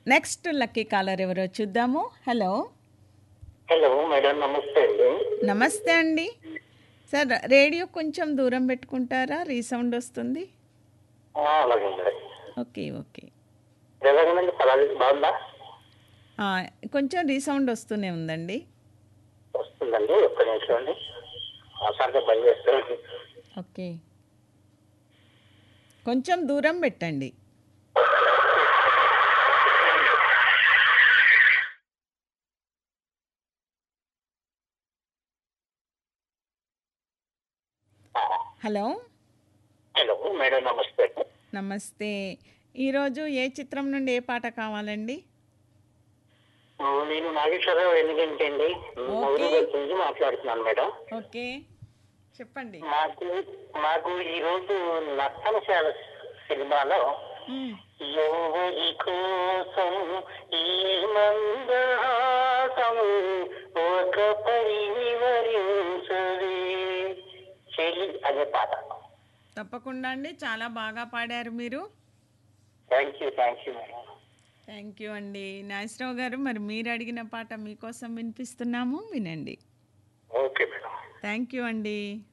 Next lucky caller ఎవరో చూద్దాము hello hello madam నమస్తే అండి నమస్తే అండి సార్ రేడియో కొంచెం దూరం పెట్టుకుంటారా రీసౌండ్ వస్తుంది ఆ, అలాగే మేడం ఓకే ఓకే ఎలాగండి పర్వాలేదు బాగుందా ఆ, కొంచెం రీసౌండ్ వస్తూనే ఉందండి వస్తుందండి ఒక్క నిమిషం అండి అసలు పని చేస్తాను ఓకే కొంచెం దూరం పెట్టండి హలో హలో మేడం నమస్తే అండి నమస్తే ఈరోజు ఏ చిత్రం నుండి ఏ పాట కావాలండి ఆ, నేను నాగేశ్వరరావు ఎందుకంటే అండి మౌనగర్ నుంచి మాట్లాడుతున్నాను మేడం ఓకే చెప్పండి మాకు మాకు ఈ రోజు నర్తనశాల సినిమాలో మ్మ్. ఎవరి కోసం ఈ మందహాసం ఒక పరివరించవే చెలి అనే పాట తప్పకుండా అండి చాలా బాగా పాడారు మీరు thank you thank you madam thank you అండి నాగేశ్వరరావు గారు మరి మీరు అడిగిన పాట మీకోసం వినిపిస్తున్నాము వినండి ఓకే మేడం థ్యాంక్ యూ అండి